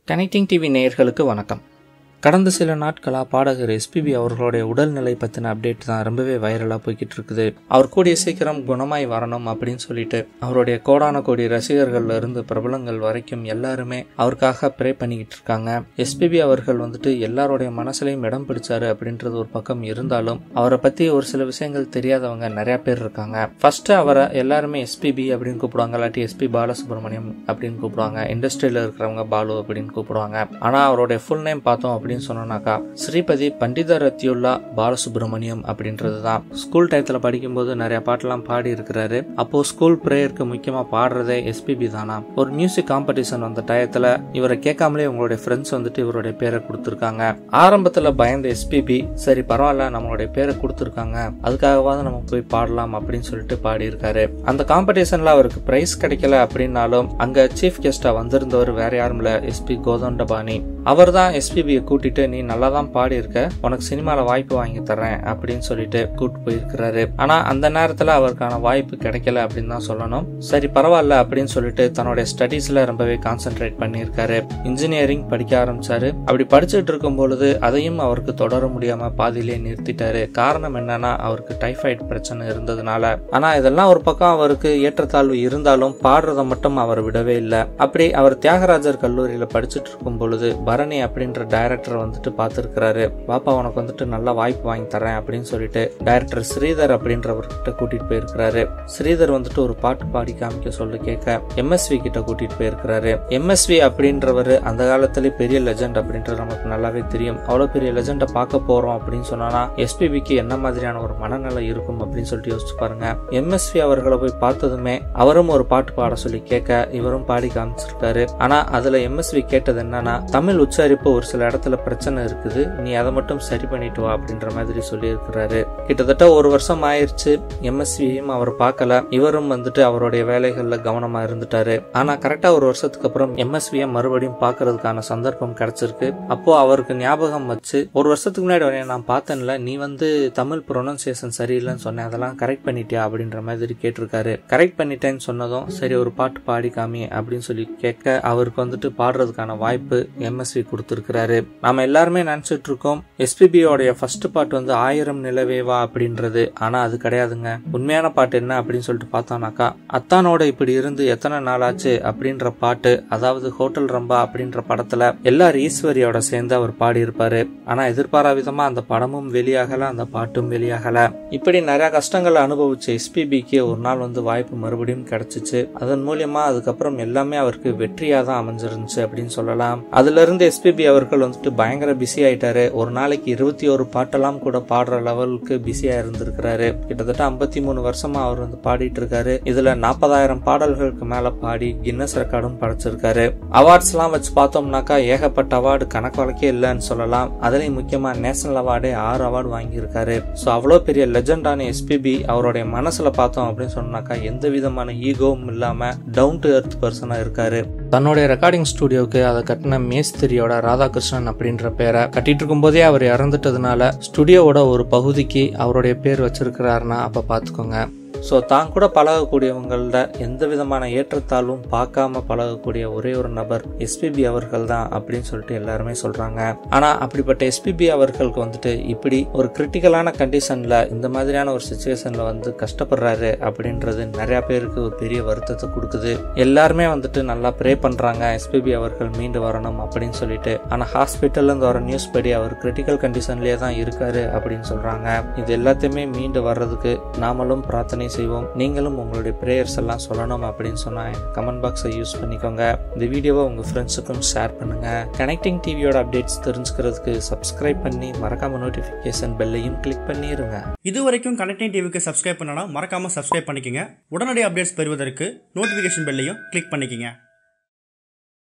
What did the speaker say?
connecting TV நேயர்களுக்கு வணக்கம் கடந்த சில நாட்களாக பாடகர் எஸ்பிபி அவர்களுடைய உடல்நிலை பற்றின அப்டேட் தான் ரொம்பவே வைரலாக போய்கிட்டு இருக்குது அவர் கூடிய சீக்கிரம் குணமாய் வரணும் அப்படின்னு சொல்லிட்டு அவருடைய கோடான கோடி ரசிகர்கள்ல இருந்து பிரபலங்கள் வரைக்கும் எல்லாருமே அவருக்காக ப்ரே பண்ணிக்கிட்டு இருக்காங்க எஸ்பிபி அவர்கள் வந்துட்டு எல்லாருடைய மனசுலையும் இடம் பிடிச்சாரு அப்படின்றது ஒரு பக்கம் இருந்தாலும் அவரை பற்றி ஒரு சில விஷயங்கள் தெரியாதவங்க நிறைய பேர் இருக்காங்க ஃபர்ஸ்ட் அவரை எல்லாருமே எஸ்பிபி அப்படின்னு கூப்பிடுவாங்க இல்லாட்டி எஸ்பி பாலசுப்ரமணியம் அப்படின்னு கூப்பிடுவாங்க இண்டஸ்ட்ரியில் இருக்கிறவங்க பாலு அப்படின்னு கூப்பிடுவாங்க ஆனால் அவருடைய ஃபுல் நேம் பார்த்தோம் அப்படின்னு சொன்னோம்னாக்கா ஸ்ரீபதி பண்டித ரத்தியுல்லா பாலசுப்ரமணியம் அப்படின்றது தான் ஸ்கூல் டயத்தில் படிக்கும்போது நிறைய பாட்டெல்லாம் பாடி இருக்கிறாரு அப்போ ஸ்கூல் ப்ரேயருக்கு முக்கியமாக பாடுறதே எஸ்பிபி தானா ஒரு மியூசிக் காம்படிஷன் வந்த டயத்தில் இவரை கேட்காமலே உங்களுடைய ஃப்ரெண்ட்ஸ் வந்துட்டு இவருடைய பேரை கொடுத்துருக்காங்க ஆரம்பத்தில் பயந்த எஸ்பிபி சரி பரவாயில்ல நம்மளுடைய பேரை கொடுத்துருக்காங்க அதுக்காகவாவது நம்ம போய் பாடலாம் அப்படின்னு சொல்லிட்டு பாடியிருக்காரு அந்த காம்படிஷன்ல அவருக்கு பிரைஸ் கிடைக்கல அப்படின்னாலும் அங்க சீஃப் கெஸ்டா வந்திருந்தவர் வேற யாரும் இல்ல எஸ்பி கோதண்டபாணி அவர் தான் எஸ்பிபியை கூட்டிட்டு நீ நல்லா தான் பாடி இருக்க உனக்கு சினிமால வாய்ப்பு வாங்கி தரேன் அப்படின்னு சொல்லிட்டு கூட்டு போயிருக்கிறாரு ஆனா அந்த நேரத்துல அவருக்கான வாய்ப்பு கிடைக்கல அப்படின்னு தான் சொல்லணும் சரி பரவாயில்ல அப்படின்னு சொல்லிட்டு தன்னுடைய ஸ்டடீஸ்ல ரொம்பவே கான்சென்ட்ரேட் பண்ணியிருக்காரு இன்ஜினியரிங் படிக்க ஆரம்பிச்சாரு அப்படி படிச்சுட்டு இருக்கும் பொழுது அதையும் அவருக்கு தொடர முடியாம பாதியிலே நிறுத்திட்டாரு காரணம் என்னன்னா அவருக்கு டைஃபாய்டு பிரச்சனை இருந்ததுனால ஆனா இதெல்லாம் ஒரு பக்கம் அவருக்கு ஏற்றத்தாழ்வு இருந்தாலும் பாடுறத மட்டும் அவர் விடவே இல்லை அப்படி அவர் தியாகராஜர் கல்லூரியில படிச்சுட்டு இருக்கும் பொழுது பரணி அப்படின்ற டைரக்டர் வந்துட்டு பார்த்துருக்கிறாரு பாப்பா உனக்கு வந்துட்டு நல்ல வாய்ப்பு வாங்கி தரேன் அப்படின்னு சொல்லிட்டு டைரக்டர் ஸ்ரீதர் அப்படின்றவர்கிட்ட கூட்டிட்டு போயிருக்கிறாரு ஸ்ரீதர் வந்துட்டு ஒரு பாட்டு பாடி காமிக்க சொல்லி கேட்க எம்எஸ்வி கிட்ட கூட்டிட்டு போயிருக்கிறாரு எம்எஸ்வி அப்படின்றவர் அந்த காலத்திலே பெரிய லெஜண்ட் அப்படின்றது நமக்கு நல்லாவே தெரியும் அவ்வளவு பெரிய லெஜண்டை பார்க்க போறோம் அப்படின்னு சொன்னா எஸ்பிபிக்கு என்ன மாதிரியான ஒரு மனநிலை இருக்கும் அப்படின்னு சொல்லிட்டு யோசிச்சு பாருங்க எம்எஸ்வி அவர்களை போய் பார்த்ததுமே அவரும் ஒரு பாட்டு பாட சொல்லி கேட்க இவரும் பாடி காமிச்சிருக்காரு ஆனா அதுல எம்எஸ்வி கேட்டது என்னன்னா தமிழ் உச்சரிப்பு ஒரு சில இடத்துல பிரச்சனை இருக்குது நீ அதை மட்டும் சரி பண்ணிட்டு வா அப்படின்ற மாதிரி சொல்லி இருக்கிறாரு கிட்டத்தட்ட ஒரு வருஷம் ஆயிருச்சு எம்எஸ்வியும் அவர் பார்க்கல இவரும் வந்துட்டு அவருடைய வேலைகள்ல கவனமா இருந்துட்டாரு ஆனா கரெக்டா ஒரு வருஷத்துக்கு அப்புறம் எம்எஸ்வியை மறுபடியும் பார்க்கறதுக்கான சந்தர்ப்பம் கிடைச்சிருக்கு அப்போ அவருக்கு ஞாபகம் வச்சு ஒரு வருஷத்துக்கு முன்னாடி உன்னை நான் பார்த்தேன்ல நீ வந்து தமிழ் ப்ரொனன்சியேஷன் சரியில்லைன்னு சொன்னேன் அதெல்லாம் கரெக்ட் பண்ணிட்டியா அப்படின்ற மாதிரி கேட்டிருக்காரு கரெக்ட் பண்ணிட்டேன்னு சொன்னதும் சரி ஒரு பாட்டு பாடி காமி அப்படின்னு சொல்லி கேட்க அவருக்கு வந்துட்டு பாடுறதுக்கான வாய்ப்பு எம்எஸ்வி கொடுத்துருக்கிறாரு நாம எல்லாருமே நினைச்சிட்டு இருக்கோம் எஸ்பிபியோடைய ஃபர்ஸ்ட் பாட்டு வந்து ஆயிரம் நிலவேவா அப்படின்றது ஆனா அது கிடையாதுங்க உண்மையான பாட்டு என்ன அப்படின்னு சொல்லிட்டு பார்த்தோம்னாக்கா அத்தானோட இப்படி இருந்து எத்தனை நாள் ஆச்சு அப்படின்ற பாட்டு அதாவது ஹோட்டல் ரம்பா அப்படின்ற படத்துல எல்லார் ஈஸ்வரியோட சேர்ந்து அவர் பாடியிருப்பாரு ஆனா எதிர்பாரா விதமா அந்த படமும் வெளியாகல அந்த பாட்டும் வெளியாகல இப்படி நிறைய கஷ்டங்களை அனுபவிச்ச எஸ்பிபிக்கு ஒரு நாள் வந்து வாய்ப்பு மறுபடியும் கிடைச்சிச்சு அதன் மூலியமா அதுக்கப்புறம் எல்லாமே அவருக்கு வெற்றியா தான் அமைஞ்சிருந்துச்சு அப்படின்னு சொல்லலாம் அதுல இருந்து எஸ்பிபி அவர்கள் வந்துட்டு பயங்கர பிஸி ஆயிட்டாரு ஒரு நாளைக்கு இருபத்தி ஒரு பாட்டெல்லாம் கூட பாடுற லெவலுக்கு பிஸியா இருந்திருக்கிறாரு கிட்டத்தட்ட ஐம்பத்தி மூணு வருஷமா அவர் வந்து பாடிட்டு இருக்காரு இதுல நாற்பதாயிரம் பாடல்களுக்கு மேல பாடி கின்னஸ் ரெக்கார்டும் படைச்சிருக்காரு அவார்ட்ஸ் எல்லாம் வச்சு பார்த்தோம்னாக்கா ஏகப்பட்ட அவார்டு கணக்கு வழக்கே இல்லைன்னு சொல்லலாம் அதுலயும் முக்கியமா நேஷனல் அவார்டே ஆறு அவார்டு வாங்கியிருக்காரு ஸோ அவ்வளோ பெரிய லெஜண்டான எஸ்பிபி அவருடைய மனசுல பார்த்தோம் அப்படின்னு சொன்னாக்கா எந்த விதமான ஈகோவும் இல்லாம டவுன் டு எர்த் பர்சனா இருக்காரு தன்னுடைய ரெக்கார்டிங் ஸ்டுடியோவுக்கு அதை கட்டின மேஸ்திரியோட ராதாகிருஷ்ணன் அப்படின்ற பேரை கட்டிட்டு இருக்கும் போதே அவர் இறந்துட்டதுனால ஸ்டுடியோவோட ஒரு பகுதிக்கு அவருடைய பேர் வச்சிருக்கிறாருன்னா அப்ப பாத்துக்கோங்க ஸோ தான் கூட பழகக்கூடியவங்கள எந்த விதமான ஏற்றத்தாழ்வும் பார்க்காம பழகக்கூடிய ஒரே ஒரு நபர் எஸ்பிபி அவர்கள் தான் அப்படின்னு சொல்லிட்டு எல்லாருமே சொல்றாங்க ஆனா அப்படிப்பட்ட எஸ்பிபி அவர்களுக்கு வந்துட்டு இப்படி ஒரு கிரிட்டிக்கலான கண்டிஷன்ல இந்த மாதிரியான ஒரு சுச்சுவேஷன்ல வந்து கஷ்டப்படுறாரு அப்படின்றது நிறைய பேருக்கு ஒரு பெரிய வருத்தத்தை கொடுக்குது எல்லாருமே வந்துட்டு நல்லா ப்ரே பண்றாங்க எஸ்பிபி அவர்கள் மீண்டு வரணும் அப்படின்னு சொல்லிட்டு ஆனா ஹாஸ்பிட்டல்ல இருந்து வர நியூஸ் படி அவர் கிரிட்டிக்கல் கண்டிஷன்லயே தான் இருக்காரு அப்படின்னு சொல்றாங்க இது எல்லாத்தையுமே மீண்டு வர்றதுக்கு நாமளும் பிரார்த்தனை செய்வோம் நீங்களும் உங்களுடைய ப்ரேயர்ஸ் எல்லாம் சொல்லணும் அப்படின்னு சொன்னா கமெண்ட் பாக்ஸை யூஸ் பண்ணிக்கோங்க இந்த வீடியோவை உங்க ஃப்ரெண்ட்ஸுக்கும் ஷேர் பண்ணுங்க கனெக்டிங் டிவியோட அப்டேட்ஸ் தெரிஞ்சுக்கிறதுக்கு சப்ஸ்கிரைப் பண்ணி மறக்காம நோட்டிஃபிகேஷன் பெல்லையும் கிளிக் பண்ணிருங்க இது வரைக்கும் கனெக்டிங் டிவிக்கு சப்ஸ்கிரைப் பண்ணனா மறக்காம சப்ஸ்கிரைப் பண்ணிக்கங்க உடனடி அப்டேட்ஸ் பெறுவதற்கு நோட்டிஃபிகேஷன் பெல்லையும் கிளிக் பண்ணிக்கங்க